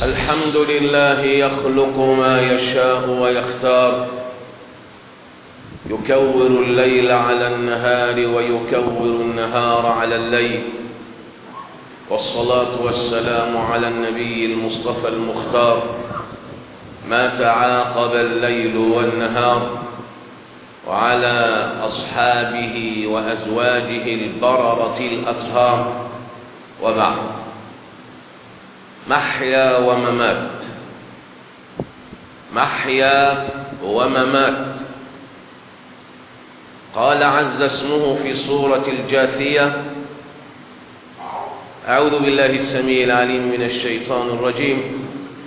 الحمد لله يخلق ما يشاء ويختار يكور الليل على النهار ويكور النهار على الليل والصلاة والسلام على النبي المصطفى المختار ما تعاقب الليل والنهار وعلى أصحابه وأزواجه البررة الأطهار وبعد محيا وممات محيا وممات قال عز اسمه في سورة الجاثية أعوذ بالله السميع العليم من الشيطان الرجيم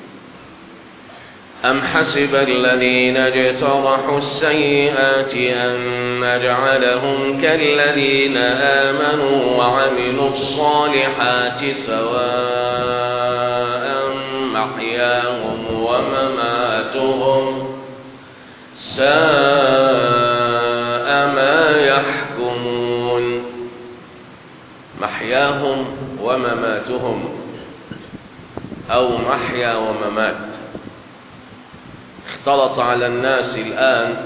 أم حسب الذين اجترحوا السيئات أن نجعلهم كالذين آمنوا وعملوا الصالحات سواء محياهم ومماتهم ساء ما يحكمون محياهم ومماتهم أو محيا وممات اختلط على الناس الآن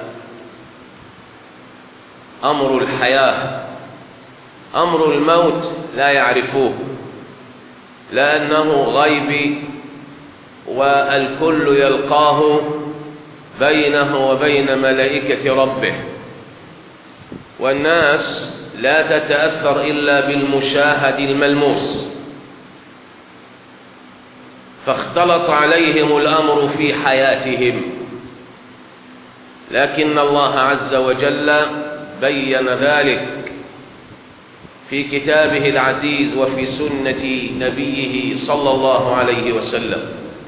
أمر الحياة أمر الموت لا يعرفوه لأنه غيب والكل يلقاه بينه وبين ملائكة ربه والناس لا تتأثر إلا بالمشاهد الملموس فاختلط عليهم الأمر في حياتهم لكن الله عز وجل بين ذلك في كتابه العزيز وفي سنة نبيه صلى الله عليه وسلم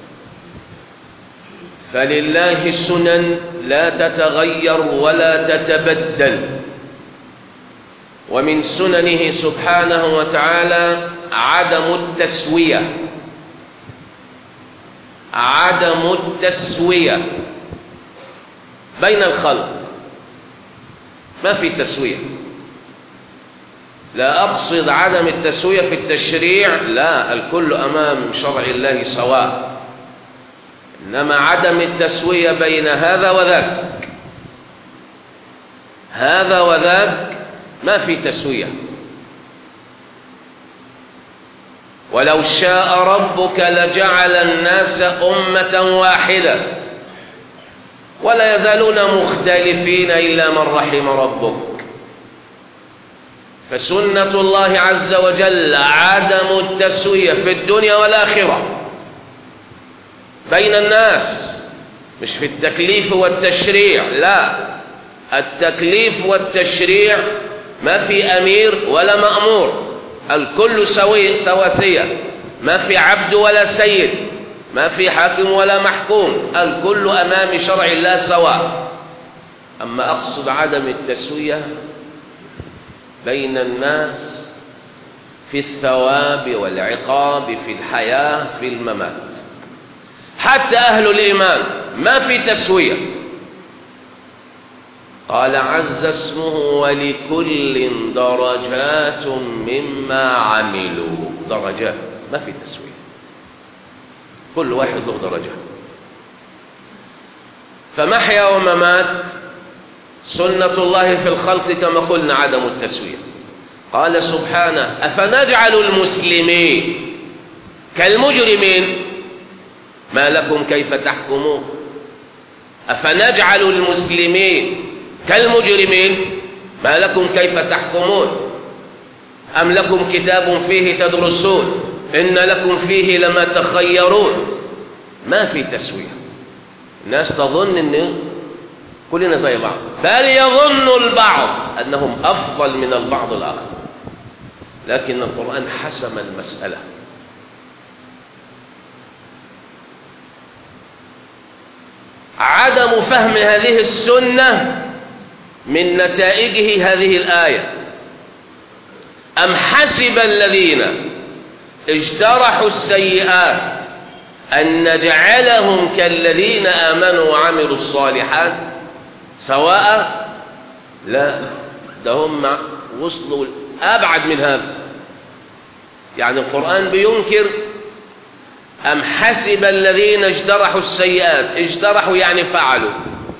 فلله السنن لا تتغير ولا تتبدل ومن سننه سبحانه وتعالى عدم التسوية عدم التسوية بين الخلق ما في تسوية لا أقصد عدم التسوية في التشريع لا الكل أمام شرع الله سواء إنما عدم التسوية بين هذا وذاك هذا وذاك ما في تسوية ولو شاء ربك لجعل الناس أمة واحدة ولا يزالون مختلفين إلا من رحم ربك فسنة الله عز وجل عدم التسوية في الدنيا والآخرة بين الناس مش في التكليف والتشريع لا التكليف والتشريع ما في أمير ولا مأمور الكل سوي سواسية ما في عبد ولا سيد ما في حاكم ولا محكوم الكل أمام شرع الله سواء أما أقصد عدم التسوية بين الناس في الثواب والعقاب في الحياة في الممات حتى أهل الإيمان ما في تسوية قال عز اسمه ولكل درجات مما عملوا درجات ما في تسوية كل واحد له درجة فمحيا وممات سنة الله في الخلق كما قلنا عدم التسوية قال سبحانه أفنجعل المسلمين كالمجرمين ما لكم كيف تحكمون أفنجعل المسلمين كالمجرمين ما لكم كيف تحكمون أم لكم كتاب فيه تدرسون إن لكم فيه لما تخيرون ما في تسوية الناس تظن أن كلنا زي بعض بل يظن البعض أنهم أفضل من البعض الآخر لكن القرآن حسم المسألة عدم فهم هذه السنة من نتائجه هذه الآية أم حسب الذين اجترحوا السيئات أن نجعلهم كالذين آمنوا وعملوا الصالحات سواء لا ده هم وصلوا أبعد من هذا يعني القرآن بينكر أم حسب الذين اجترحوا السيئات اجترحوا يعني فعلوا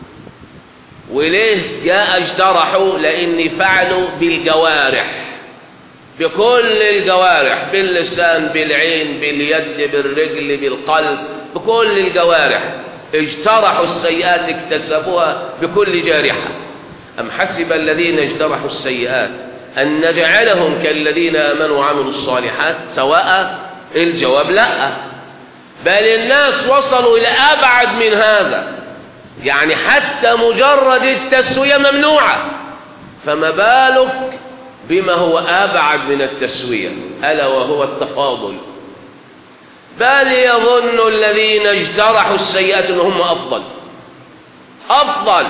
وليه جاء اجترحوا لأن فعلوا بالجوارح بكل الجوارح باللسان بالعين باليد بالرجل بالقلب بكل الجوارح اجترحوا السيئات اكتسبوها بكل جارحة أم حسب الذين اجترحوا السيئات أن نجعلهم كالذين آمنوا وعملوا الصالحات سواء الجواب لا بل الناس وصلوا إلى أبعد من هذا يعني حتى مجرد التسوية ممنوعة فما بالك بما هو أبعد من التسوية ألا وهو التفاضل بل يظن الذين اجترحوا السيئات أنهم أفضل أفضل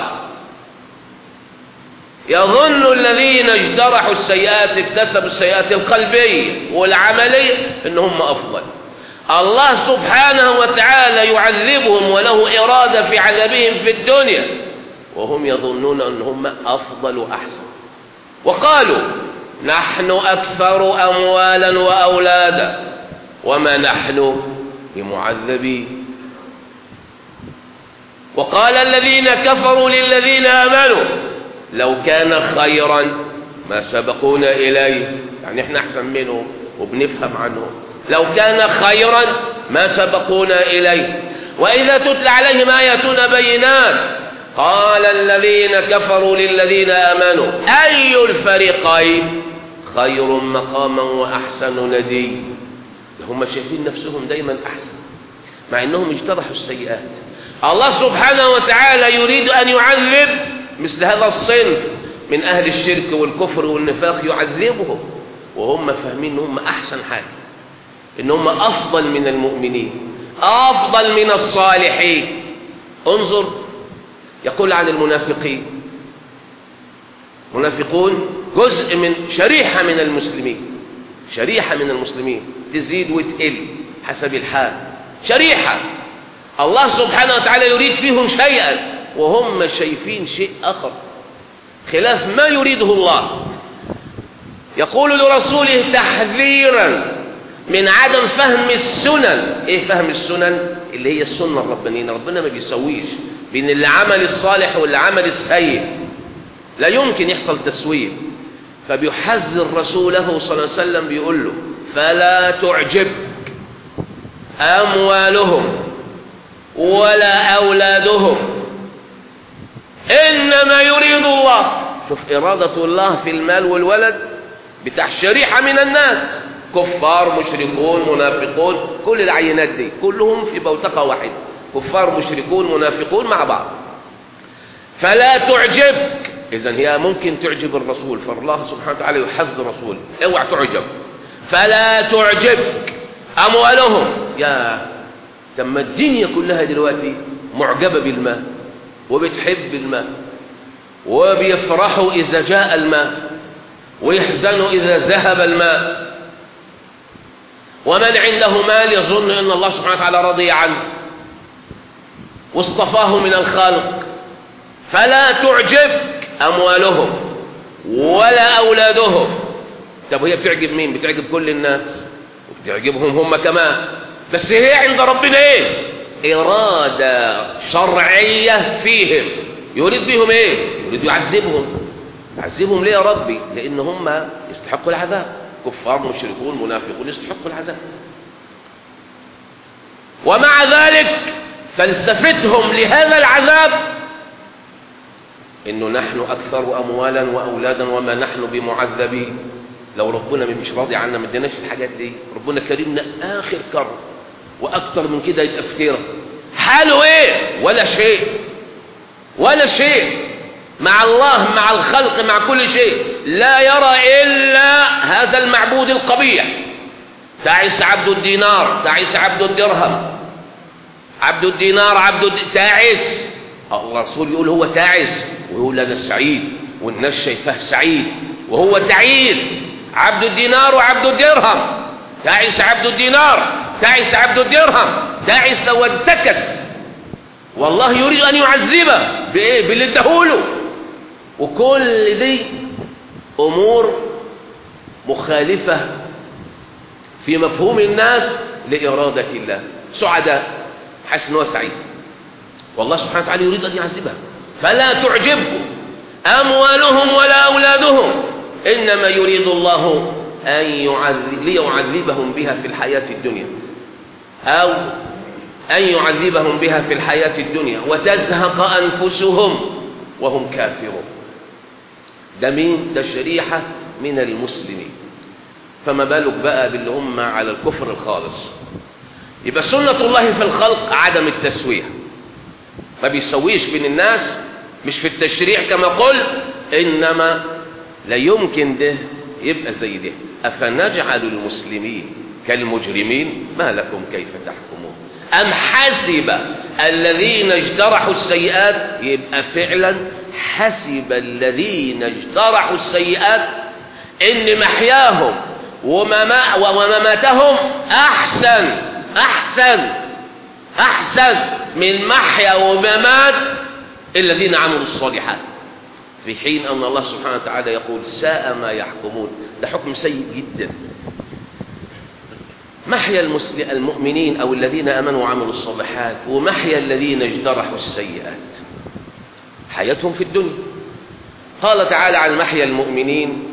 يظن الذين اجترحوا السيئات اكتسبوا السيئات القلبية والعملية أنهم أفضل الله سبحانه وتعالى يعذبهم وله إرادة في عذابهم في الدنيا وهم يظنون أنهم أفضل وأحسن وقالوا نحن أكثر أموالا وأولادا وما نحن بمعذبين وقال الذين كفروا للذين آمنوا لو كان خيرا ما سبقونا إليه يعني احنا أحسن منهم وبنفهم عنهم لو كان خيرا ما سبقونا إليه وإذا تتلى عليهم آياتنا بينات قال الذين كفروا للذين آمنوا أي الفريقين خير مقاما وأحسن ندي هم شايفين نفسهم دايما أحسن مع أنهم اجترحوا السيئات الله سبحانه وتعالى يريد أن يعذب مثل هذا الصنف من أهل الشرك والكفر والنفاق يعذبهم وهم فاهمين أنهم أحسن حاجة أنهم أفضل من المؤمنين أفضل من الصالحين انظر يقول عن المنافقين منافقون جزء من شريحة من المسلمين شريحة من المسلمين تزيد وتقل حسب الحال شريحة الله سبحانه وتعالى يريد فيهم شيئا وهم شايفين شيء آخر خلاف ما يريده الله يقول لرسوله تحذيرا من عدم فهم السنن ايه فهم السنن اللي هي السنة الربانية ربنا ما بيسويش بين اللي عمل الصالح واللي عمل السيء لا يمكن يحصل تسويه فبيحذر رسوله صلى الله عليه وسلم بيقول له فلا تعجبك أموالهم ولا أولادهم إنما يريد الله شوف إرادة الله في المال والولد بتاع شريحة من الناس كفار مشركون منافقون كل العينات دي كلهم في بوتقة واحدة كفار مشركون منافقون مع بعض فلا تعجبك إذا هي ممكن تعجب الرسول فالله سبحانه وتعالى يحذر الرسول اوعى تعجب فلا تعجبك أموالهم يا تم الدنيا كلها دلوقتي معجبة بالماء وبتحب الماء وبيفرحوا إذا جاء الماء ويحزنوا إذا ذهب الماء ومن عنده مال يظن أن الله سبحانه وتعالى رضي عنه واصطفاه من الخلق فلا تعجبك أموالهم ولا أولادهم طب هي بتعجب مين بتعجب كل الناس وبتعجبهم هم كمان بس هي عند ربنا ايه إرادة شرعية فيهم يريد بهم ايه يريد يعذبهم يعذبهم ليه يا ربي لأن هم يستحقوا العذاب كفار مشركون منافقون يستحقوا العذاب ومع ذلك فلسفتهم لهذا العذاب انه نحن اكثر اموالا واولادا وما نحن بمعذبين لو ربنا مش راضي عنا ما اديناش الحاجات دي ربنا كرمنا اخر كرم واكتر من كده يبقى فتيره حاله ايه ولا شيء ولا شيء مع الله مع الخلق مع كل شيء لا يرى الا هذا المعبود القبيح تعس عبد الدينار تعس عبد الدرهم عبد الدينار عبد الد... تعس الرسول يقول هو تعس ويقول انا سعيد والناس شايفاه سعيد وهو تعيس عبد الدينار وعبد الدرهم تعس عبد الدينار تعس عبد الدرهم تعس وانتكس والله يريد ان يعذبه بايه باللي اداهوله وكل دي امور مخالفه في مفهوم الناس لاراده الله سعداء حاسس ان هو سعيد والله سبحانه وتعالى يريد ان يعذبها فلا تعجبه اموالهم ولا اولادهم انما يريد الله ان يعذب ليعذبهم بها في الحياه الدنيا او ان يعذبهم بها في الحياه الدنيا وتزهق انفسهم وهم كافرون ده مين ده شريحه من المسلمين فما بالك بقى باللي هم على الكفر الخالص يبقى سنة الله في الخلق عدم التسوية ما بيسويش بين الناس مش في التشريع كما قلت إنما لا يمكن ده يبقى زي ده أفنجعل المسلمين كالمجرمين ما لكم كيف تحكمون أم حسب الذين اجترحوا السيئات يبقى فعلا حسب الذين اجترحوا السيئات إن محياهم ومما ومماتهم أحسن أحسن أحسن من محيا وممات الذين عملوا الصالحات في حين أن الله سبحانه وتعالى يقول ساء ما يحكمون ده حكم سيء جدا محيا المؤمنين أو الذين أمنوا وعملوا الصالحات ومحيا الذين اجترحوا السيئات حياتهم في الدنيا قال تعالى عن محيا المؤمنين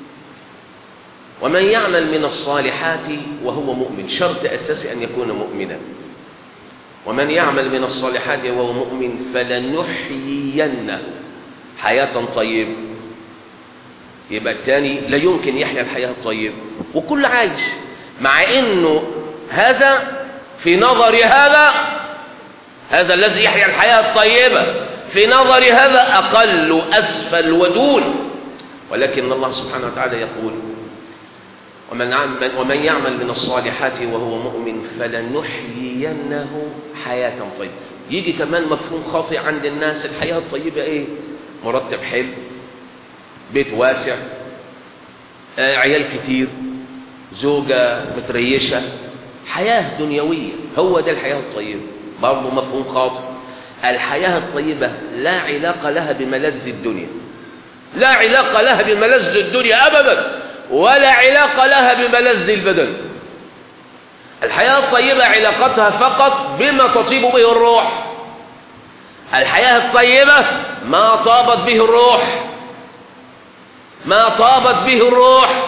ومن يعمل من الصالحات وهو مؤمن شرط أساسي أن يكون مؤمنا ومن يعمل من الصالحات وهو مؤمن فلنحيينه حياة طيبة يبقى الثاني لا يمكن يحيا الحياة الطيبة وكل عايش مع انه هذا في نظر هذا هذا الذي يحيا الحياة الطيبة في نظر هذا أقل أسفل ودون ولكن الله سبحانه وتعالى يقول ومن, ومن يعمل من الصالحات وهو مؤمن فلنحيينه حياة طيبة يجي كمان مفهوم خاطئ عند الناس الحياة الطيبة ايه مرتب حلو بيت واسع آه عيال كتير زوجة متريشة حياة دنيوية هو ده الحياة الطيبة برضه مفهوم خاطئ الحياة الطيبة لا علاقة لها بملذ الدنيا لا علاقة لها بملذ الدنيا أبدا ولا علاقة لها بملذ البدن الحياة الطيبة علاقتها فقط بما تطيب به الروح الحياة الطيبة ما طابت به الروح ما طابت به الروح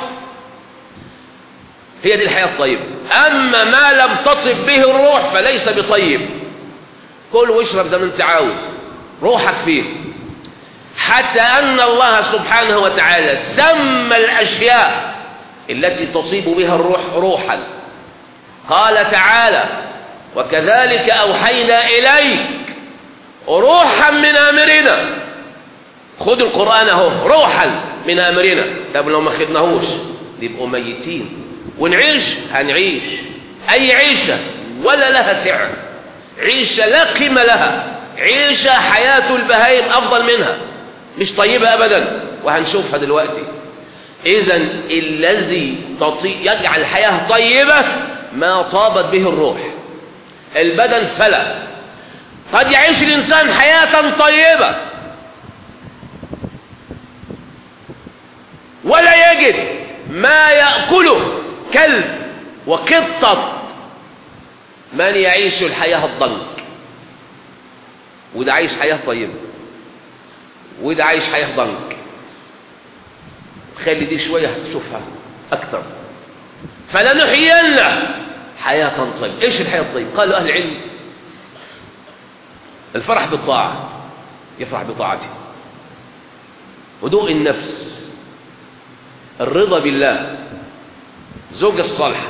هي دي الحياة الطيبة أما ما لم تطب به الروح فليس بطيب كل واشرب زي ما انت عاوز روحك فيه حتى أن الله سبحانه وتعالى سمى الأشياء التي تصيب بها الروح روحا قال تعالى وكذلك أوحينا إليك روحا من أمرنا خذ القرآن اهو روحا من أمرنا طب لو ما خدناهوش نبقوا ميتين ونعيش هنعيش أي عيشة ولا لها سعر عيشة لا قيمة لها عيشة حياة البهائم أفضل منها مش طيبة أبدا وهنشوفها دلوقتي إذا الذي يجعل الحياة طيبة ما طابت به الروح البدن فلا قد يعيش الإنسان حياة طيبة ولا يجد ما يأكله كلب وقطة من يعيش الحياة الضنك وده عايش حياة طيبة وده عايش حياة ضنك خلي دي شوية هتشوفها أكتر فلنحيينه حياة طيبة إيش الحياة الطيبة قالوا أهل العلم الفرح بالطاعة يفرح بطاعته هدوء النفس الرضا بالله زوجة الصالحة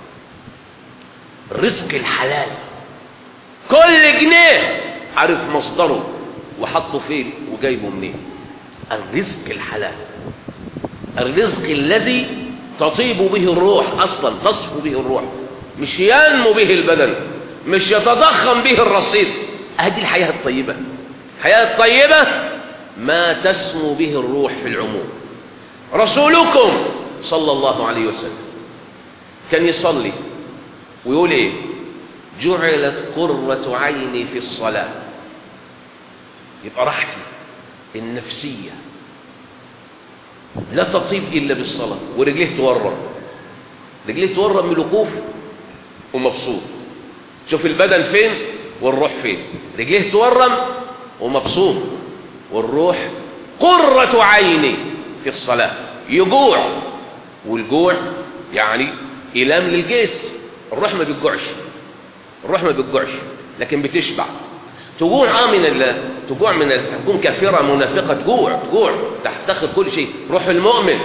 الرزق الحلال كل جنيه عارف مصدره وحطه فين وجايبه منين الرزق الحلال الرزق الذي تطيب به الروح اصلا تصفو به الروح مش ينمو به البدن مش يتضخم به الرصيد هذه الحياة الطيبة الحياة الطيبة ما تسمو به الروح في العموم رسولكم صلى الله عليه وسلم كان يصلي ويقول ايه جعلت قرة عيني في الصلاة يبقى راحتي النفسية لا تطيب إلا بالصلاة ورجليه تورم رجليه تورم من الوقوف ومبسوط شوف البدن فين والروح فين رجليه تورم ومبسوط والروح قرة عيني في الصلاة يجوع والجوع يعني إلام للجيس الروح ما بتجوعش الروح ما بتجوعش لكن بتشبع تجوع اه من الله تجوع من ال... تكون كافره منافقه تجوع تجوع تفتقد كل شيء روح المؤمن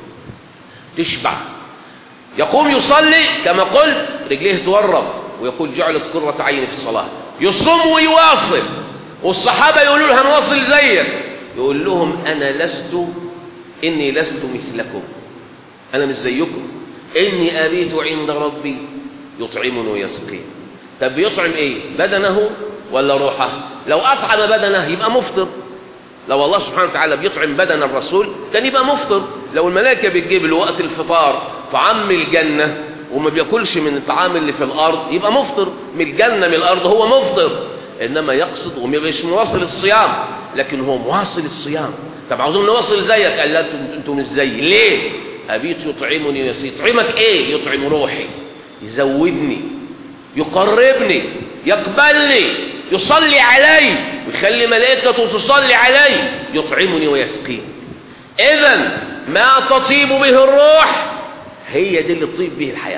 تشبع يقوم يصلي كما قلت رجليه تورم ويقول جعلت قرة عيني في الصلاة يصوم ويواصل والصحابة يقولوا له هنواصل زيك يقول لهم أنا لست إني لست مثلكم أنا مش زيكم إني أبيت عند ربي يطعمني ويسقين طب يطعم إيه بدنه ولا روحه لو أطعم بدنه يبقى مفطر لو الله سبحانه وتعالى بيطعم بدن الرسول كان يبقى مفطر لو الملائكة بتجيب له وقت الفطار طعام من الجنة وما بياكلش من الطعام اللي في الأرض يبقى مفطر من الجنة من الأرض هو مفطر إنما يقصد وما مش مواصل الصيام لكن هو مواصل الصيام طب عاوزين نواصل زيك قال لا انتم مش زيي ليه أبيت يطعمني ويسقي يطعمك إيه يطعم روحي يزودني يقربني يقبلني يصلي علي ويخلي ملائكته تصلي علي يطعمني ويسقيني اذا ما تطيب به الروح هي دي اللي تطيب به الحياة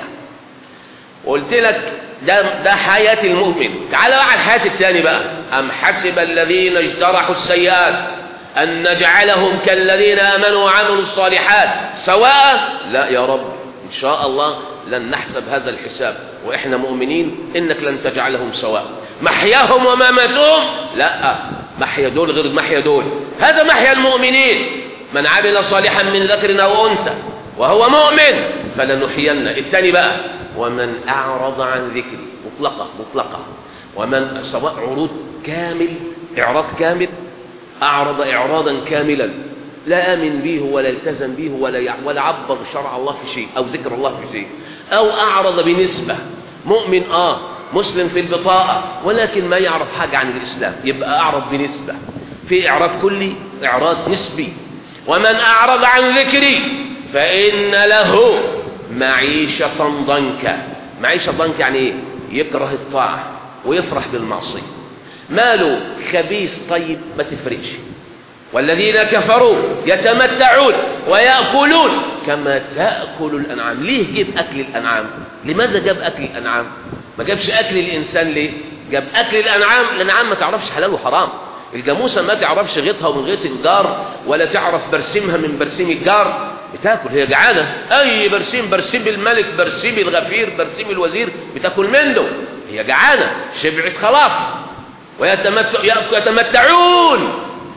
وقلت لك ده, ده حياة المؤمن تعال بقى على الحياة الثاني بقى أم حسب الذين اجترحوا السيئات أن نجعلهم كالذين آمنوا وعملوا الصالحات سواء لا يا رب إن شاء الله لن نحسب هذا الحساب وإحنا مؤمنين إنك لن تجعلهم سواء محياهم ومماتهم لا محيا دول غير محيا دول هذا محيا المؤمنين من عمل صالحا من ذكر أو أنثى وهو مؤمن فلنحيينه الثاني بقى ومن أعرض عن ذكري مطلقة مطلقة ومن سواء عروض كامل إعراض كامل أعرض إعراضا كاملا لا آمن به ولا التزم به ولا ولا عبر شرع الله في شيء أو ذكر الله في شيء أو أعرض بنسبة مؤمن آه مسلم في البطاقة ولكن ما يعرف حاجة عن الإسلام يبقى أعرض بنسبة في إعراض كلي إعراض نسبي ومن أعرض عن ذكري فإن له معيشة ضنكا معيشة ضنكا يعني إيه يكره الطاعة ويفرح بالمعصية ماله خبيث طيب ما تفرقش والذين كفروا يتمتعون ويأكلون كما تأكل الأنعام ليه جيب أكل الأنعام لماذا جاب أكل الأنعام ما جابش أكل الإنسان ليه جاب أكل الأنعام الأنعام ما تعرفش حلال وحرام الجاموسة ما تعرفش غيطها ومن غيط الجار ولا تعرف برسمها من برسيم الجار بتاكل هي جعانة أي برسيم برسيم الملك برسيم الغفير برسيم الوزير بتاكل منه هي جعانة شبعت خلاص ويتمتع يتمتعون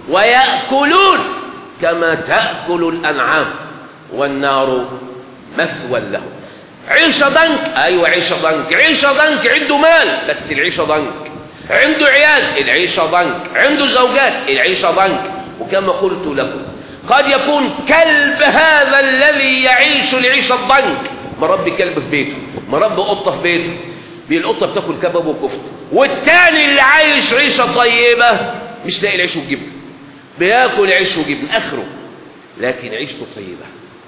ويأكلون كما تأكل الأنعام والنار مثوى لهم عيشة ضنك أيوة عيشة ضنك عيشة ضنك عنده مال بس العيشة ضنك عنده عيال العيشة ضنك عنده زوجات العيشة ضنك وكما قلت لكم قد يكون كلب هذا الذي يعيش العيشة الضنك مربي كلب في بيته مربي قطة في بيته القطة بتاكل كباب وكفتة والتاني اللي عايش عيشة طيبة مش لاقي العيش وجبن بياكل عيش وجبن اخره لكن عيشته طيبة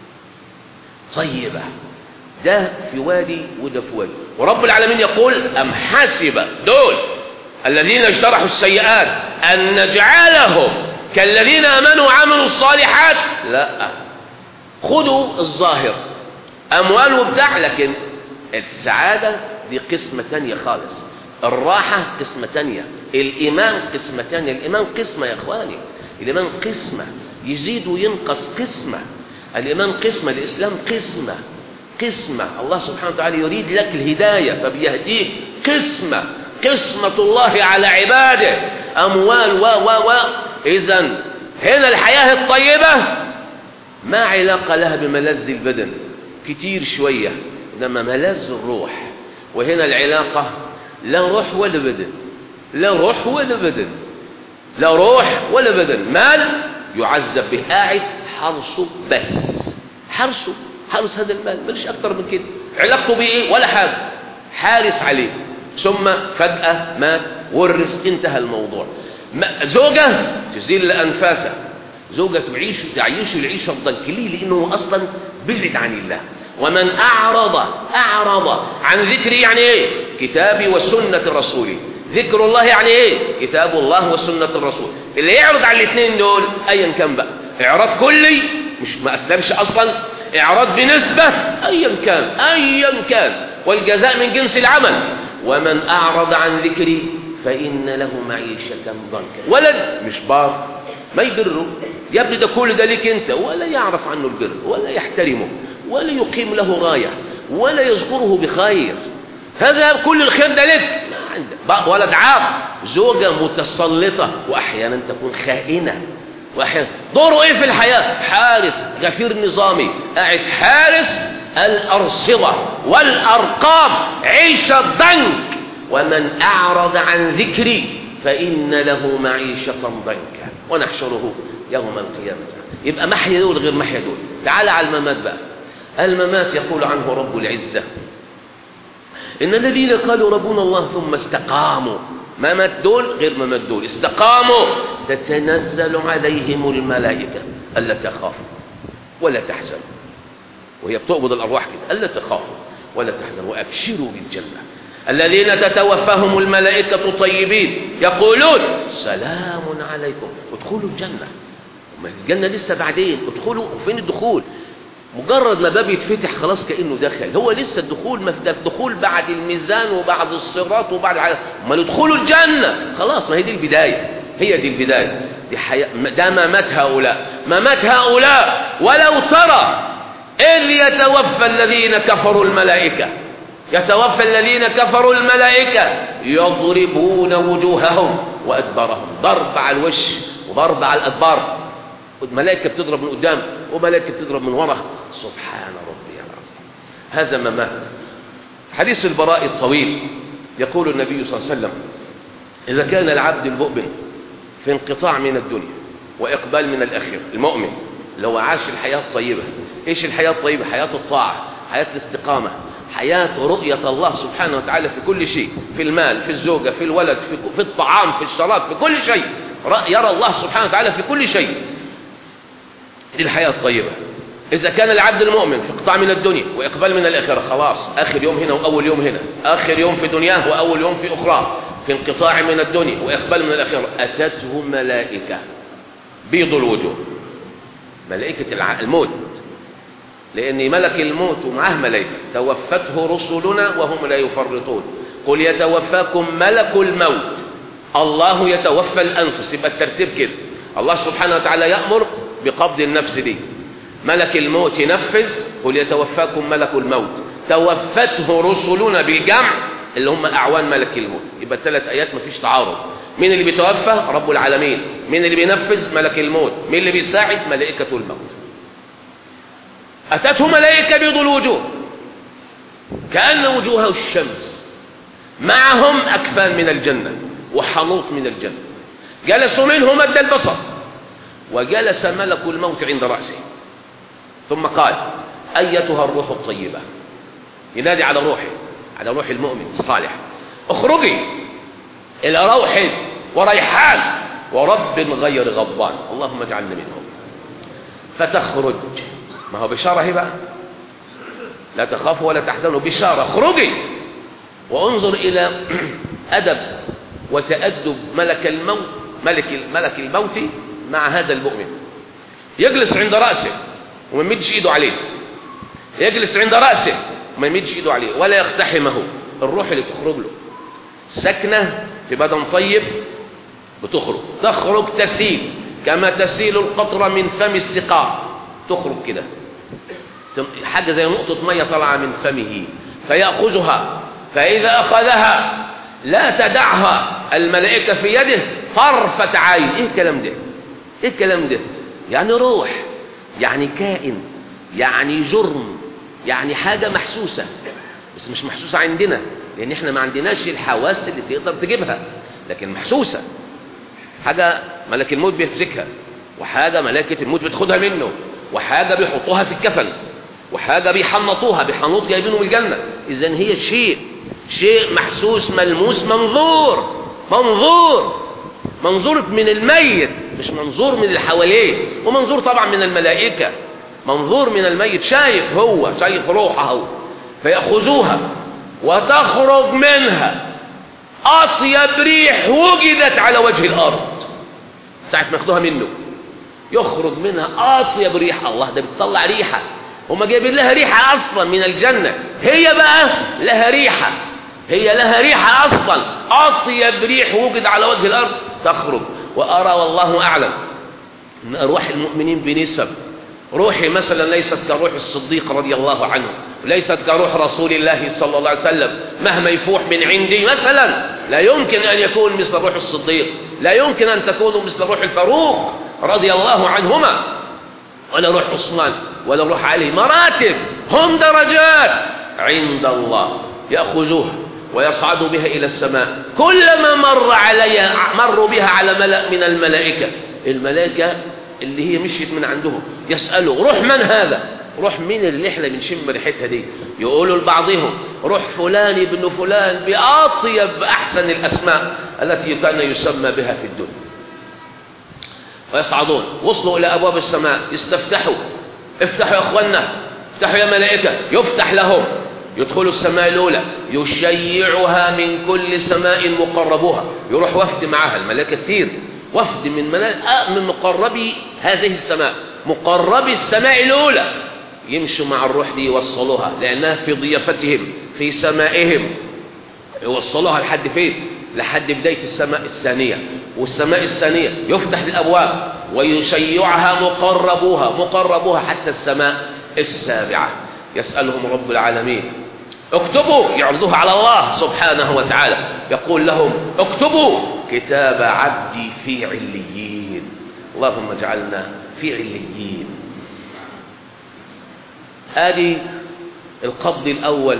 طيبة ده في وادي وده في وادي ورب العالمين يقول أم حسب دول الذين اجترحوا السيئات أن نجعلهم كالذين آمنوا وعملوا الصالحات لا خذوا الظاهر أموال وبتاع لكن السعادة دي قسمة تانية خالص الراحة قسمة تانية الإيمان قسمة تانية الإيمان قسمة يا إخواني الإيمان قسمة يزيد وينقص قسمة الإيمان قسمة الإسلام قسمة قسمة الله سبحانه وتعالى يريد لك الهداية فبيهديك قسمة قسمة الله على عباده أموال و و و إذا هنا الحياة الطيبة ما علاقة لها بملذ البدن كتير شوية إنما ملذ الروح وهنا العلاقة لا روح ولا بدن لا روح ولا بدن لا روح ولا بدن مال يعذب به قاعد حرصه بس حرصه حارس هذا المال ماليش اكتر من كده علاقته بايه ولا حاجه حارس عليه ثم فجاه مات ورث انتهى الموضوع زوجه تزيل انفاسه زوجه تعيش تعيش العيشه الضنك ليه لانه اصلا بعد عن الله ومن اعرض اعرض عن ذكري يعني ايه كتابي وسنة رسولي ذكر الله يعني ايه كتاب الله وسنة الرسول اللي يعرض على الاثنين دول ايا كان بقى اعراض كلي مش ما اسلمش اصلا اعراض بنسبة ايا كان ايا كان والجزاء من جنس العمل ومن اعرض عن ذكري فان له معيشة ضنكا ولد مش بار ما يبره يا ابني ده كل ده ليك انت ولا يعرف عنه البر ولا يحترمه ولا يقيم له غاية ولا يذكره بخير هذا كل الخير ده لك عندك ولد عاق زوجة متسلطة وأحيانا تكون خائنة وأحيانا دوره إيه في الحياة حارس غفير نظامي قاعد حارس الأرصدة والأرقام عيش الضنك ومن أعرض عن ذكري فإن له معيشة ضنكا ونحشره يوم القيامة يبقى محيا دول غير محيا دول تعال على الممات بقى الممات يقول عنه رب العزة إن الذين قالوا ربنا الله ثم استقاموا ممات دول غير ممات دول استقاموا تتنزل عليهم الملائكة ألا تخافوا ولا تحزنوا وهي بتقبض الأرواح كده ألا تخافوا ولا تحزنوا وأبشروا بالجنة الذين تتوفاهم الملائكة طيبين يقولون سلام عليكم ادخلوا الجنة ما الجنة لسه بعدين ادخلوا وفين الدخول مجرد ما باب يتفتح خلاص كأنه دخل هو لسه الدخول ما ده الدخول بعد الميزان وبعد الصراط وبعد الع... ما ندخلوا الجنة خلاص ما هي دي البداية هي دي البداية دي حياة ده ما مات هؤلاء ما مات هؤلاء ولو ترى إذ يتوفى الذين كفروا الملائكة يتوفى الذين كفروا الملائكة يضربون وجوههم وأدبارهم ضرب على الوش وضرب على الأدبار ملائكة بتضرب من قدام وملائكة بتضرب من ورا سبحان ربي العظيم هذا ما مات حديث البراء الطويل يقول النبي صلى الله عليه وسلم إذا كان العبد المؤمن في انقطاع من الدنيا وإقبال من الآخرة المؤمن لو عاش الحياة الطيبة إيش الحياة الطيبة حياة الطاعة حياة الاستقامة حياة رؤية الله سبحانه وتعالى في كل شيء في المال في الزوجة في الولد في, في الطعام في الشراب في كل شيء يرى الله سبحانه وتعالى في كل شيء دي الحياة الطيبة إذا كان العبد المؤمن في قطاع من الدنيا وإقبال من الآخرة خلاص آخر يوم هنا وأول يوم هنا آخر يوم في دنياه وأول يوم في أخرى في انقطاع من الدنيا وإقبال من الآخرة أتته ملائكة بيض الوجوه ملائكة الموت لأن ملك الموت ومعه ملائكة توفته رسلنا وهم لا يفرطون قل يتوفاكم ملك الموت الله يتوفى الأنفس يبقى الترتيب كده الله سبحانه وتعالى يأمر بقبض النفس دي ملك الموت ينفذ قل يتوفاكم ملك الموت توفته رسلنا بالجمع اللي هم أعوان ملك الموت يبقى الثلاث آيات مفيش تعارض مين اللي بيتوفى رب العالمين مين اللي بينفذ ملك الموت مين اللي بيساعد ملائكة الموت أتته ملائكة بيض الوجوه كأن وجوهها الشمس معهم أكفان من الجنة وحنوط من الجنة جلسوا منه مد البصر وجلس ملك الموت عند رأسه ثم قال أيتها الروح الطيبة ينادي على روحه على روح المؤمن الصالح اخرجي إلى روح وريحان ورب غير غضبان اللهم اجعلنا منهم فتخرج ما هو بشارة هي بقى لا تخافوا ولا تحزنوا بشارة اخرجي وانظر إلى أدب وتأدب ملك الموت ملك ملك الموت مع هذا المؤمن يجلس عند رأسه وما يمدش ايده عليه يجلس عند رأسه وما يمدش ايده عليه ولا يقتحمه الروح اللي تخرج له سكنة في بدن طيب بتخرج تخرج تسيل كما تسيل القطرة من فم السقاء تخرج كده حاجة زي نقطة مية طالعة من فمه فيأخذها فإذا أخذها لا تدعها الملائكة في يده طرفة عين ايه الكلام ده ايه الكلام ده يعني روح يعني كائن يعني جرم يعني حاجة محسوسة بس مش محسوسة عندنا لان احنا ما عندناش الحواس اللي تقدر تجيبها لكن محسوسة حاجة ملك الموت بيمسكها وحاجة ملائكة الموت بتاخدها منه وحاجة بيحطوها في الكفن وحاجة بيحنطوها بحنوط جايبينه من الجنة اذا هي شيء شيء محسوس ملموس منظور منظور منظور من الميت مش منظور من اللي حواليه ومنظور طبعا من الملائكة منظور من الميت شايف هو شايف روحه هو فيأخذوها وتخرج منها أطيب ريح وجدت على وجه الأرض ساعة ما ياخدوها منه يخرج منها أطيب ريح الله ده بتطلع ريحة هما جايبين لها ريحة أصلا من الجنة هي بقى لها ريحة هي لها ريحة أصلا أطيب ريح وجد على وجه الأرض تخرج وأرى والله أعلم أن أرواح المؤمنين بنسب روحي مثلا ليست كروح الصديق رضي الله عنه ليست كروح رسول الله صلى الله عليه وسلم مهما يفوح من عندي مثلا لا يمكن أن يكون مثل روح الصديق لا يمكن أن تكون مثل روح الفاروق رضي الله عنهما ولا روح عثمان ولا روح علي مراتب هم درجات عند الله يأخذوها ويصعدوا بها إلى السماء كلما مر عليها مروا بها على ملأ من الملائكة الملائكة اللي هي مشيت من عندهم يسألوا روح من هذا روح مين اللي احنا بنشم ريحتها دي يقولوا لبعضهم روح فلان ابن فلان بأطيب أحسن الأسماء التي كان يسمى بها في الدنيا ويصعدون وصلوا إلى أبواب السماء يستفتحوا افتحوا يا أخوانا افتحوا يا ملائكة يفتح لهم يدخلوا السماء الأولى يشيعها من كل سماء مقربوها يروح وفد معها الملائكة كتير وفد من ملائكة من مقربي هذه السماء مقربي السماء الأولى يمشوا مع الروح دي يوصلوها لأنها في ضيافتهم في سمائهم يوصلوها لحد فين لحد بداية السماء الثانية والسماء الثانية يفتح الأبواب ويشيعها مقربوها مقربوها حتى السماء السابعة يسألهم رب العالمين اكتبوا يعرضوها على الله سبحانه وتعالى يقول لهم اكتبوا كتاب عبدي في عليين اللهم اجعلنا في عليين ادي القبض الاول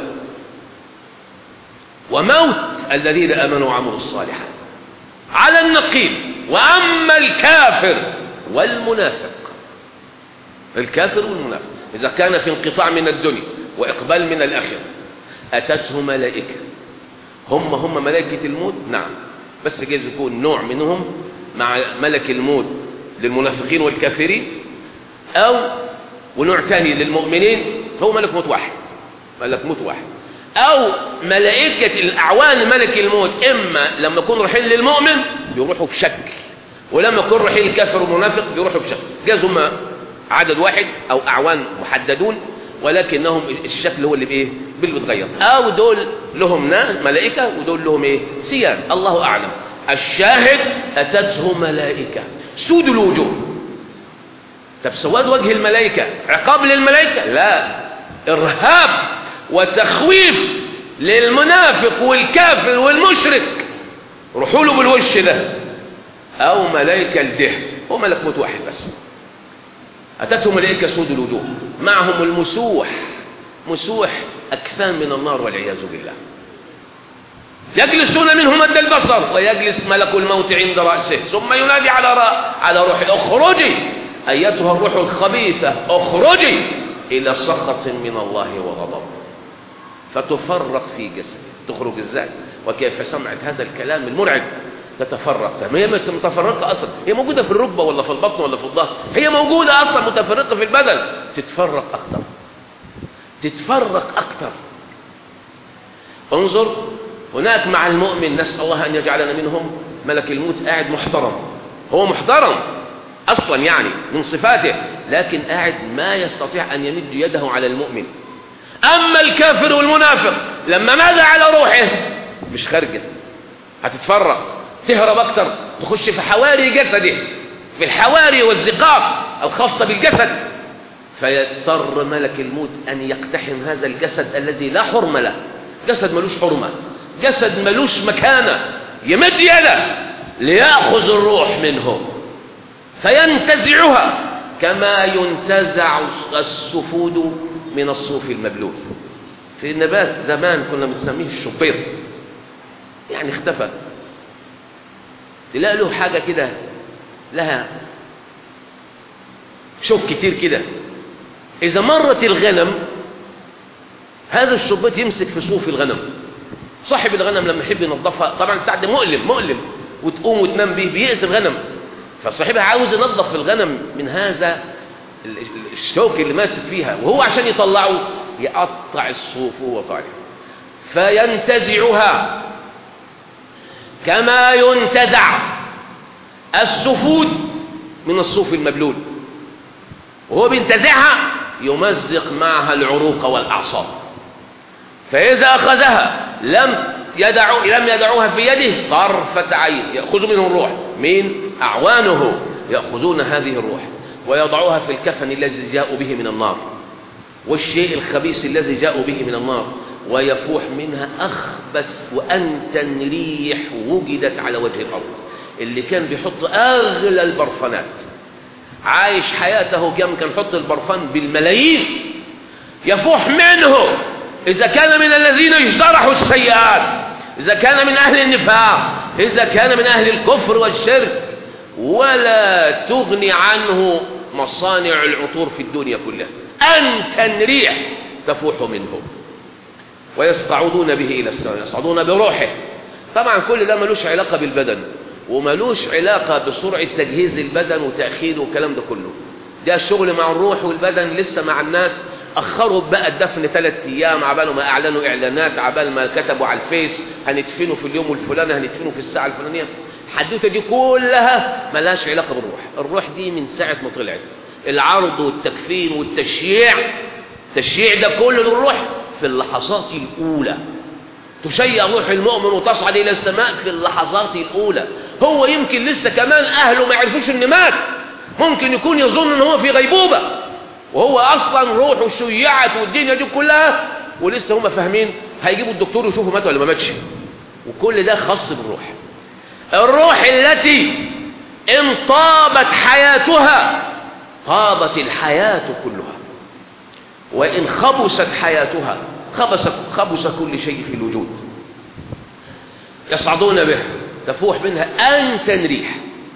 وموت الذين امنوا وعملوا الصالحات على النقيض واما الكافر والمنافق الكافر والمنافق اذا كان في انقطاع من الدنيا واقبال من الاخره اتته ملائكه هم هم ملائكه الموت نعم بس جايز يكون نوع منهم مع ملك الموت للمنافقين والكافرين او ونوع ثاني للمؤمنين هو ملك موت واحد ملك موت واحد او ملائكة الاعوان ملك الموت اما لما يكون رايحين للمؤمن بيروحوا بشكل ولما يكون رايحين للكافر والمنافق بيروحوا بشكل جاز هم عدد واحد او اعوان محددون ولكنهم الشكل هو اللي بايه اللي بيتغير او دول لهم ناس ملائكة ودول لهم ايه سيان الله اعلم الشاهد اتته ملائكة سود الوجوه طب سواد وجه الملائكة عقاب للملائكة لا ارهاب وتخويف للمنافق والكافر والمشرك روحوا له بالوش ده او ملائكة الدهن هو ملك موت واحد بس اتتهم ملائكة سود الوجوه معهم المسوح مسوح اكفان من النار والعياذ بالله يجلسون منه مد البصر ويجلس ملك الموت عند رأسه ثم ينادي على رأ... على روح اخرجي أيتها الروح الخبيثة اخرجي إلى سخط من الله وغضب فتفرق في جسده تخرج ازاي وكيف سمعت هذا الكلام المرعب تتفرق ما هي مش متفرقة أصلا هي موجودة في الركبة ولا في البطن ولا في الظهر هي موجودة أصلا متفرقة في البدن تتفرق أكتر تتفرق أكتر انظر هناك مع المؤمن نسأل الله أن يجعلنا منهم ملك الموت قاعد محترم هو محترم أصلا يعني من صفاته لكن قاعد ما يستطيع أن يمد يده على المؤمن أما الكافر والمنافق لما ماذا على روحه مش خارجة هتتفرق تهرب أكتر تخش في حواري جسده في الحواري والزقاق الخاصة بالجسد فيضطر ملك الموت أن يقتحم هذا الجسد الذي لا حرم له جسد ملوش حرمة جسد ملوش مكانة يمد يده ليأخذ الروح منه فينتزعها كما ينتزع السفود من الصوف المبلول في النبات زمان كنا بنسميه الشبير يعني اختفى تلاقي له حاجة كده لها شوك كتير كده إذا مرت الغنم هذا الشبيط يمسك في صوف الغنم صاحب الغنم لما يحب ينظفها طبعا بتاع ده مؤلم مؤلم وتقوم وتنام به بيأذي الغنم فصاحبها عاوز ينظف الغنم من هذا الشوك اللي ماسك فيها وهو عشان يطلعه يقطع الصوف وهو طالع فينتزعها كما ينتزع السفود من الصوف المبلول وهو بينتزعها يمزق معها العروق والأعصاب فإذا أخذها لم يدعو لم يدعوها في يده طرفة عين يأخذ منه الروح من أعوانه يأخذون هذه الروح ويضعوها في الكفن الذي جاءوا به من النار والشيء الخبيث الذي جاءوا به من النار ويفوح منها أخبث وأنتن ريح وجدت على وجه الأرض اللي كان بيحط أغلى البرفانات عايش حياته كم كان يحط البرفان بالملايين يفوح منه إذا كان من الذين اجترحوا السيئات إذا كان من أهل النفاق إذا كان من أهل الكفر والشرك ولا تغني عنه مصانع العطور في الدنيا كلها أنتن ريح تفوح منه ويصعدون به إلى السماء يصعدون بروحه طبعا كل ده ملوش علاقة بالبدن وملوش علاقة بسرعة تجهيز البدن وتأخيره والكلام ده كله ده الشغل مع الروح والبدن لسه مع الناس أخروا بقى الدفن ثلاث أيام عبال ما أعلنوا إعلانات عبال ما كتبوا على الفيس هندفنه في اليوم الفلاني هندفنه في الساعة الفلانية الحدوته دي كلها ملهاش علاقة بالروح الروح دي من ساعة ما طلعت العرض والتكفين والتشييع التشييع ده كله للروح في اللحظات الأولى تشيع روح المؤمن وتصعد إلى السماء في اللحظات الأولى هو يمكن لسه كمان أهله ما يعرفوش إن مات ممكن يكون يظن إن هو في غيبوبة وهو أصلا روحه شيعت والدنيا دي كلها ولسه هم فاهمين هيجيبوا الدكتور يشوفوا مات ولا ما ماتش وكل ده خاص بالروح الروح التي إن طابت حياتها طابت الحياة كلها وإن خبست حياتها خبس, خبس كل شيء في الوجود يصعدون به تفوح منها أنتن ريح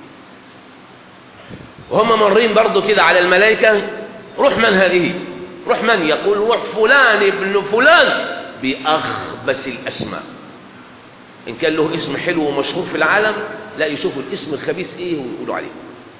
وهم مرين برضو كده على الملائكة روح من هذه روح من يقول روح فلان ابن فلان بأخبث الأسماء إن كان له اسم حلو ومشهور في العالم لا يشوفوا الاسم الخبيث إيه ويقولوا عليه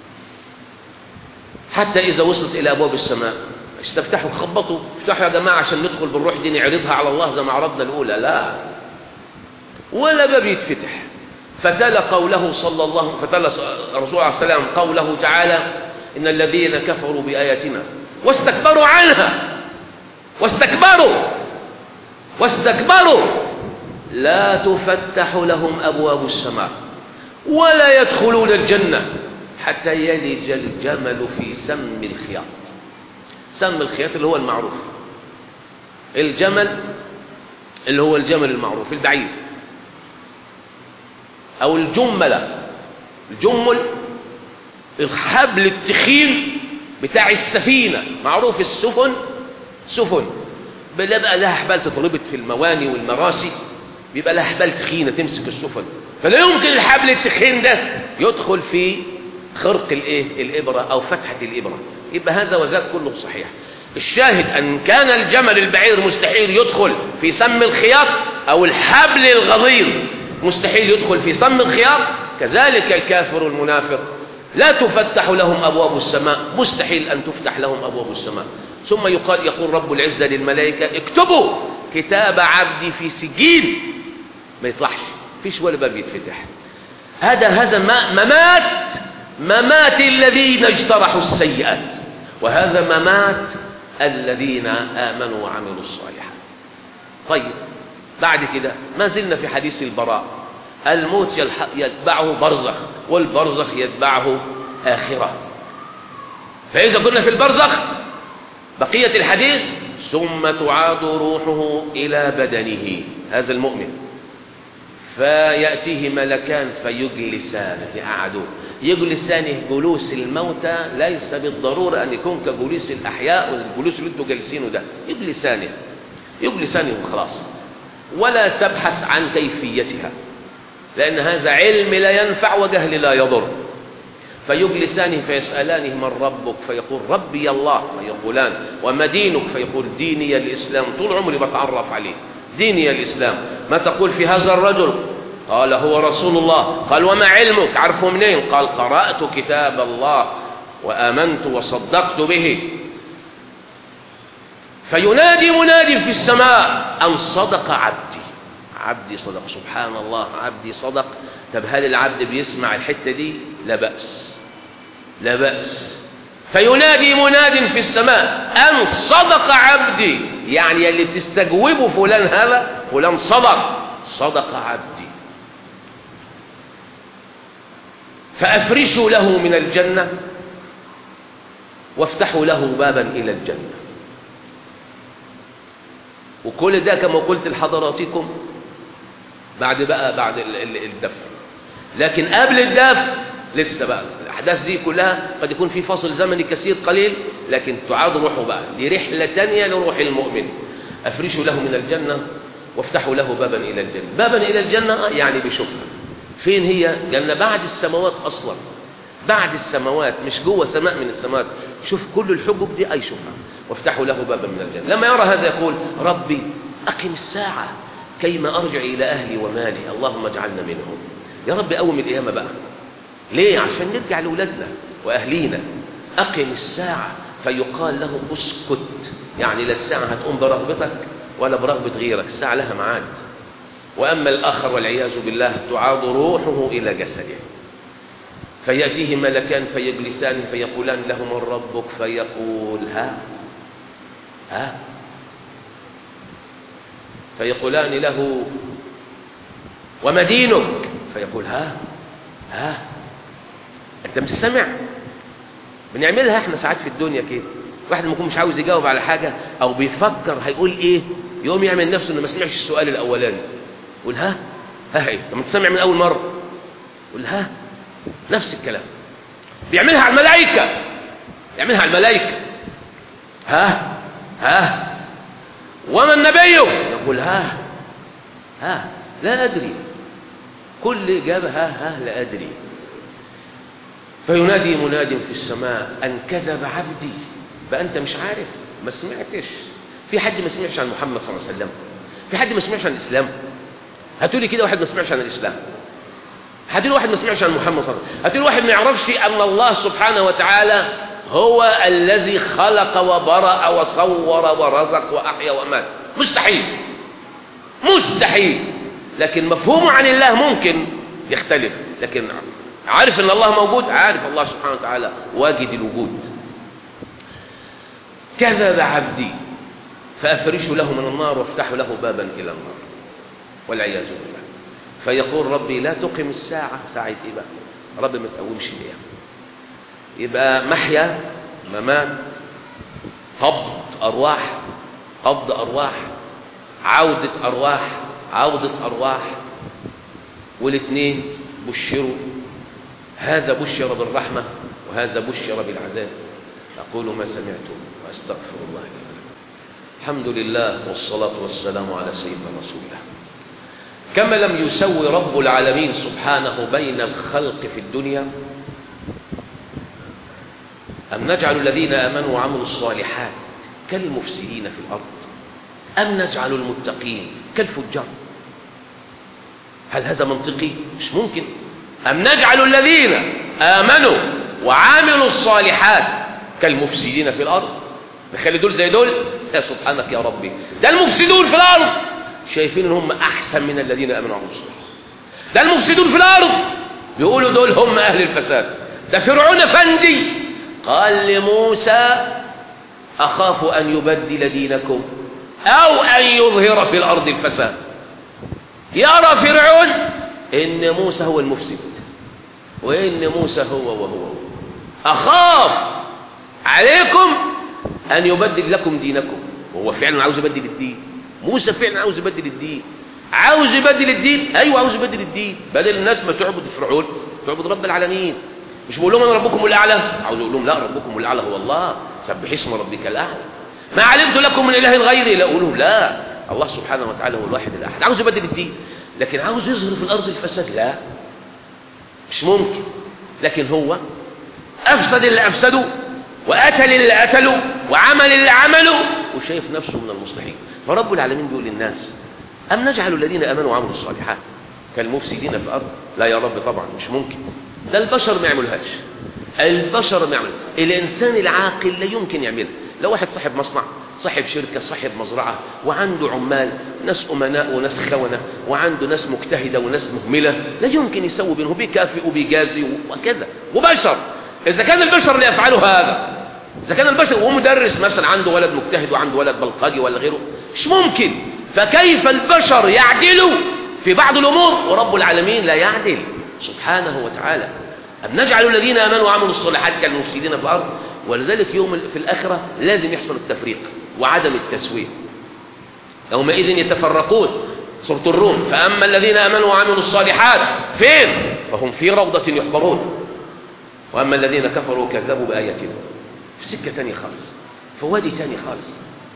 حتى إذا وصلت إلى أبواب السماء استفتحوا خبطوا افتحوا يا جماعة عشان ندخل بالروح دي نعرضها على الله زي ما عرضنا الأولى لا ولا باب يتفتح فتلا قوله صلى الله فتلا الرسول عليه السلام قوله تعالى إن الذين كفروا بآياتنا واستكبروا عنها واستكبروا واستكبروا لا تفتح لهم أبواب السماء ولا يدخلون الجنة حتى يلج الجمل في سم الخياط سم الخياط اللي هو المعروف الجمل اللي هو الجمل المعروف البعيد أو الجملة الجمل الحبل التخين بتاع السفينة معروف السفن سفن بيبقى لها حبال تتربط في المواني والمراسي بيبقى لها حبال تخينة تمسك السفن فلا يمكن الحبل التخين ده يدخل في خرق الايه الإبرة أو فتحة الإبرة يبقى هذا وذاك كله صحيح الشاهد أن كان الجمل البعير مستحيل يدخل في سم الخياط أو الحبل الغليظ مستحيل يدخل في سم الخياط كذلك الكافر المنافق لا تفتح لهم أبواب السماء مستحيل أن تفتح لهم أبواب السماء ثم يقال يقول رب العزة للملائكة اكتبوا كتاب عبدي في سجين ما يطلعش فيش ولا باب يتفتح هذا هذا ممات ممات الذين اجترحوا السيئات وهذا ممات الذين آمنوا وعملوا الصالحات طيب بعد كده ما زلنا في حديث البراء الموت يتبعه برزخ والبرزخ يتبعه آخرة فإذا كنا في البرزخ بقية الحديث ثم تعاد روحه إلى بدنه هذا المؤمن فيأتيه ملكان فيجلسانه يقعدوه يجلسانه جلوس الموتى ليس بالضرورة أن يكون كجلوس الأحياء والجلوس اللي انتوا جالسينه ده يجلسانه يجلسانه وخلاص ولا تبحث عن كيفيتها لأن هذا علم لا ينفع وجهل لا يضر فيجلسانه فيسألانه من ربك فيقول ربي الله فيقولان وما دينك فيقول ديني الإسلام طول عمري بتعرف عليه ديني الإسلام ما تقول في هذا الرجل قال هو رسول الله قال وما علمك عرفه منين قال قرأت كتاب الله وآمنت وصدقت به فينادي مناد في السماء أن صدق عبدي عبدي صدق سبحان الله عبدي صدق طب هل العبد بيسمع الحتة دي لا بأس لا بأس فينادي مناد في السماء أن صدق عبدي يعني اللي بتستجوبه فلان هذا فلان صدق صدق عبدي فأفرشوا له من الجنة وافتحوا له بابا إلى الجنة وكل ده كما قلت لحضراتكم بعد بقى بعد الدفن لكن قبل الدفن لسه بقى الأحداث دي كلها قد يكون في فصل زمني كثير قليل لكن تعاد روحه بقى لرحلة تانية لروح المؤمن أفرشوا له من الجنة وافتحوا له بابا إلى الجنة بابا إلى الجنة يعني بيشوفها فين هي جنة بعد السماوات أصلا بعد السماوات مش جوه سماء من السماوات شوف كل الحجب دي أي شوفها وافتحوا له بابا من الجنة لما يرى هذا يقول ربي أقم الساعة كيما أرجع إلى أهلي ومالي اللهم اجعلنا منهم يا رب أوم القيامة بقى ليه عشان نرجع لأولادنا وأهلينا أقم الساعة فيقال له اسكت يعني لا الساعة هتقوم برغبتك ولا برغبة غيرك الساعة لها معاد وأما الآخر والعياذ بالله تعاد روحه إلى جسده فيأتيه ملكان فيجلسان فيقولان له من ربك فيقول ها ها فيقولان له وما دينك فيقول ها ها انت بتستمع بنعملها احنا ساعات في الدنيا كده واحد لما يكون مش عاوز يجاوب على حاجه او بيفكر هيقول ايه يقوم يعمل نفسه انه ما سمعش السؤال الاولاني يقول ها ها ايه طب ما تسمع من اول مره يقول ها نفس الكلام بيعملها على الملائكه يعملها على الملائكه ها ها وما النبي يقول ها ها لا ادري كل اجابه ها ها لا ادري فينادي مناد في السماء ان كذب عبدي بقى انت مش عارف ما سمعتش في حد ما سمعش عن محمد صلى الله عليه وسلم في حد ما سمعش عن الاسلام هاتولي كده واحد ما سمعش عن الاسلام هاتولي واحد ما سمعش عن محمد صلى الله عليه وسلم هاتولي واحد ما يعرفش ان الله سبحانه وتعالى هو الذي خلق وبرأ وصور ورزق وأحيا وأمات مستحيل مستحيل لكن مفهومه عن الله ممكن يختلف لكن عارف ان الله موجود عارف الله سبحانه وتعالى واجد الوجود كذب عبدي فأفرشوا له من النار وافتحوا له بابا إلى النار والعياذ بالله فيقول ربي لا تقم الساعة ساعة إيه بقى ربي ما تقومش ليها يبقى محيا ممات قبض أرواح قبض أرواح عودة أرواح عودة أرواح والاثنين بشروا هذا بشر بالرحمة وهذا بشر بالعذاب أقول ما سمعتم وأستغفر الله لي الحمد لله والصلاة والسلام على سيدنا رسول الله كما لم يسوي رب العالمين سبحانه بين الخلق في الدنيا أم نجعل الذين آمنوا وعملوا الصالحات كالمفسدين في الأرض أم نجعل المتقين كالفجار هل هذا منطقي؟ مش ممكن أم نجعل الذين آمنوا وعملوا الصالحات كالمفسدين في الأرض نخلي دول زي دول يا سبحانك يا ربي ده المفسدون في الأرض شايفين ان هم أحسن من الذين آمنوا وعملوا الصالحات ده المفسدون في الأرض بيقولوا دول هم أهل الفساد ده فرعون فندي قال لموسى أخاف أن يبدل دينكم أو أن يظهر في الأرض الفساد يرى فرعون إن موسى هو المفسد وإن موسى هو وهو أخاف عليكم أن يبدل لكم دينكم وهو فعلا عاوز يبدل الدين موسى فعلا عاوز يبدل الدين عاوز يبدل الدين أيوة عاوز يبدل الدين بدل الناس ما تعبد فرعون تعبد رب العالمين مش بقول لهم انا ربكم الاعلى عاوز اقول لهم لا ربكم الاعلى هو الله سبح اسم ربك الاعلى ما علمت لكم من اله غيري لا اقول لا الله سبحانه وتعالى هو الواحد الاحد عاوز يبدل الدين لكن عاوز يظهر في الارض الفساد لا مش ممكن لكن هو افسد اللي افسدوا وقتل اللي قتلوا وعمل اللي عملوا وشايف نفسه من المصلحين فرب العالمين بيقول للناس ام نجعل الذين امنوا وعملوا الصالحات كالمفسدين في الارض لا يا رب طبعا مش ممكن ده البشر ما يعملهاش البشر ما يعمل الانسان العاقل لا يمكن يعملها لو واحد صاحب مصنع صاحب شركة صاحب مزرعة وعنده عمال ناس أمناء وناس خونة وعنده ناس مجتهدة وناس مهملة لا يمكن يسوي بينهم بيكافئ وبيجازي وكذا وبشر إذا كان البشر اللي يفعلوا هذا إذا كان البشر وهو مدرس مثلا عنده ولد مجتهد وعنده ولد بلطجي ولا غيره مش ممكن فكيف البشر يعدلوا في بعض الأمور ورب العالمين لا يعدل سبحانه وتعالى أم نجعل الذين آمنوا وعملوا الصالحات كالمفسدين في الأرض ولذلك يوم في الآخرة لازم يحصل التفريق وعدم التسوية يومئذ يتفرقون سورة الروم فأما الذين آمنوا وعملوا الصالحات فين فهم في روضة يحبرون وأما الذين كفروا كذبوا بآياتنا في سكة تانية خالص في وادي تاني خالص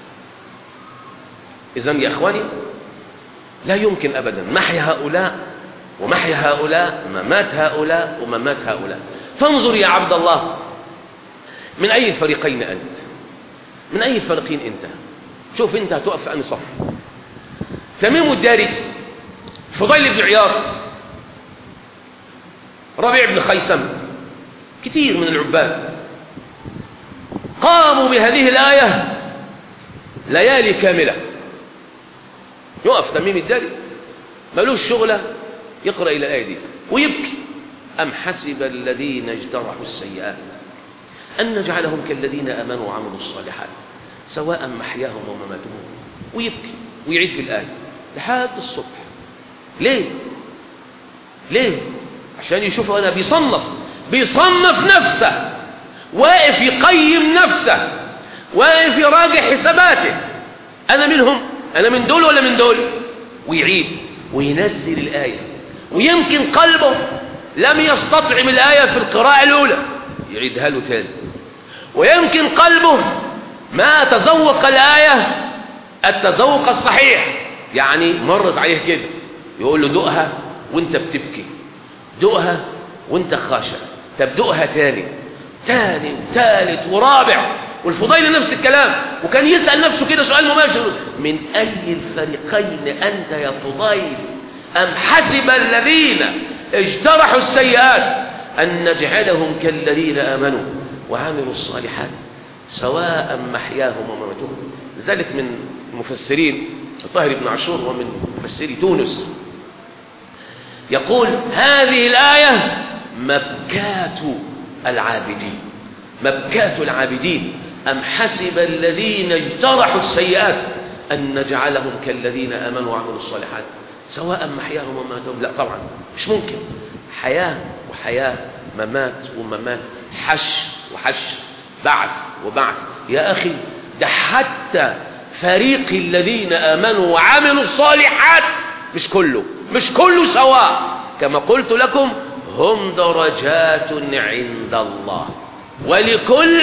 إذا يا إخواني لا يمكن أبدا محي هؤلاء ومحي هؤلاء ممات هؤلاء وممات هؤلاء فانظر يا عبد الله من أي الفريقين أنت من أي الفريقين أنت شوف أنت هتقف في أنهي صف تميم الداري فضيل بن عياض ربيع بن خيسم كثير من العباد قاموا بهذه الآية ليالي كاملة يقف تميم الداري ملوش شغلة يقرأ إلى الآية دي ويبكي أم حسب الذين اجترحوا السيئات أن نجعلهم كالذين آمنوا وعملوا الصالحات سواء محياهم ومماتهم ويبكي ويعيد في الآية لحد الصبح ليه ليه عشان يشوفوا أنا بيصنف بيصنف نفسه واقف يقيم نفسه واقف يراجع حساباته أنا منهم أنا من دول ولا من دول ويعيد وينزل الآية ويمكن قلبه لم يستطعم الآية في القراءة الأولى يعيدها له تاني ويمكن قلبه ما تذوق الآية التذوق الصحيح يعني مرت عليه كده يقول له دقها وانت بتبكي دقها وانت خاشع طب دقها تاني تاني وتالت ورابع والفضيل نفس الكلام وكان يسأل نفسه كده سؤال مباشر من أي الفريقين أنت يا فضيل أم حسب الذين اجترحوا السيئات أن نجعلهم كالذين آمنوا وعملوا الصالحات سواء محياهم ومماتهم لذلك من المفسرين طاهر بن عاشور ومن مفسري تونس يقول هذه الآية مبكات العابدين مبكات العابدين أم حسب الذين اجترحوا السيئات أن نجعلهم كالذين آمنوا وعملوا الصالحات سواء محياهم ومماتهم لا طبعا مش ممكن حياة وحياة ممات وممات حش وحش بعث وبعث يا أخي ده حتى فريق الذين آمنوا وعملوا الصالحات مش كله مش كله سواء كما قلت لكم هم درجات عند الله ولكل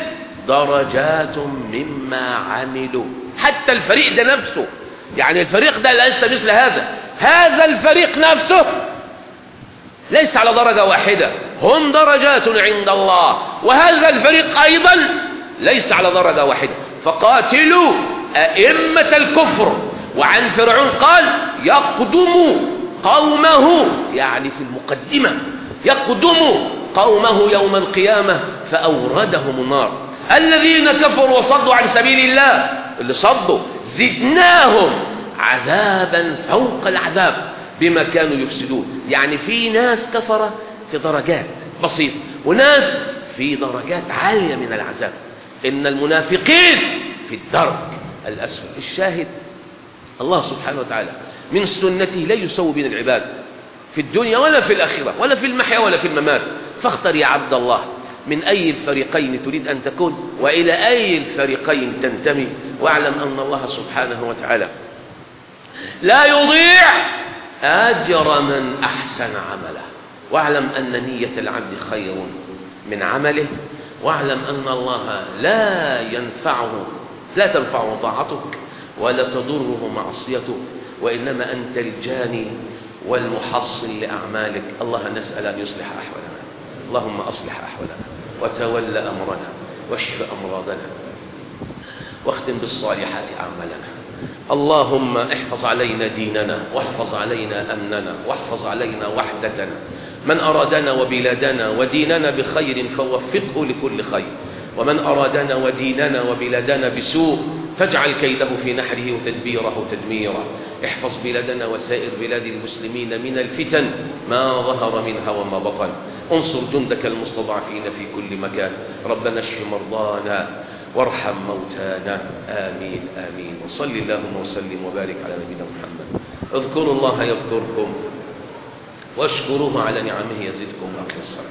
درجات مما عملوا حتى الفريق ده نفسه يعني الفريق ده ليس مثل هذا هذا الفريق نفسه ليس على درجة واحدة هم درجات عند الله وهذا الفريق أيضا ليس على درجة واحدة فقاتلوا أئمة الكفر وعن فرعون قال يقدم قومه يعني في المقدمة يقدم قومه يوم القيامة فأوردهم النار الذين كفروا وصدوا عن سبيل الله اللي صدوا زدناهم عذابا فوق العذاب بما كانوا يفسدون يعني في ناس كفر في درجات بسيطة وناس في درجات عالية من العذاب إن المنافقين في الدرك الأسفل الشاهد الله سبحانه وتعالى من سنته لا يسوي بين العباد في الدنيا ولا في الآخرة ولا في المحيا ولا في الممات فاختر يا عبد الله من أي الفريقين تريد أن تكون وإلى أي الفريقين تنتمي واعلم أن الله سبحانه وتعالى لا يضيع أجر من أحسن عمله واعلم أن نية العبد خير من عمله واعلم أن الله لا ينفعه لا تنفعه طاعتك ولا تضره معصيتك وإنما أنت الجاني والمحصل لأعمالك الله نسأل أن يصلح أحوالنا اللهم أصلح أحوالنا وتول أمرنا واشف أمراضنا واختم بالصالحات أعمالنا اللهم احفظ علينا ديننا واحفظ علينا أمننا واحفظ علينا وحدتنا من أرادنا وبلادنا وديننا بخير فوفقه لكل خير ومن أرادنا وديننا وبلادنا بسوء فاجعل كيده في نحره وتدبيره تدميرا احفظ بلادنا وسائر بلاد المسلمين من الفتن ما ظهر منها وما بطن انصر جندك المستضعفين في كل مكان ربنا اشف مرضانا وارحم موتانا آمين آمين وصل اللهم وسلم وبارك على نبينا محمد اذكروا الله يذكركم واشكروه على نعمه يزدكم وأقم الصلاة